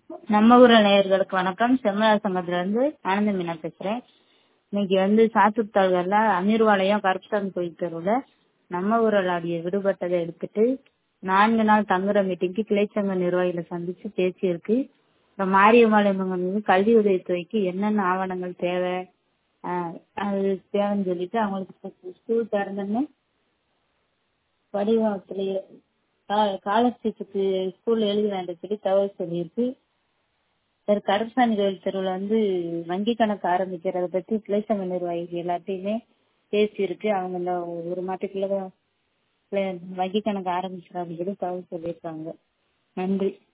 நம்ம ஊர் நேயர்களுக்கு வணக்கம் செம்மலா சங்கத்துல இருந்து ஆனந்த மீனா பேசுறேன் இன்னைக்கு வந்து சாத்தூர் தாலுகால அமீர்வாளையம் கருப்பசாமி கோயில் தெருவுல நம்ம ஊரில் ஆடிய விடுபட்டதை எடுத்துட்டு நான்கு நாள் தங்குற மீட்டிங்க்கு கிளைச்சங்க நிர்வாகிகளை சந்திச்சு பேசியிருக்கு அப்புறம் மாரியம்மாள் வந்து கல்வி உதவித்துறைக்கு என்னென்ன ஆவணங்கள் தேவை ஆஹ் அது தேவைன்னு சொல்லிட்டு அவங்களுக்கு ஸ்கூல் திறந்தோடனே வடிவத்திலேயே ஸ்காலர்ஷிப்புக்கு ஸ்கூல்ல எழுதுவேன் சொல்லி தகவல் சொல்லியிருக்கு சார் கருப்பசாமி கோயில் தெருவில் வந்து வங்கி கணக்கு ஆரம்பிக்கிறத பத்தி கிளைச்சங்க நிர்வாகிகள் எல்லாத்தையுமே பேசியிருக்கு அவங்க இந்த ஒரு மாதத்துக்குள்ள வங்கி கணக்கு ஆரம்பிச்சிடும் அப்படின்னு சொல்லி தகவல் சொல்லியிருக்காங்க நன்றி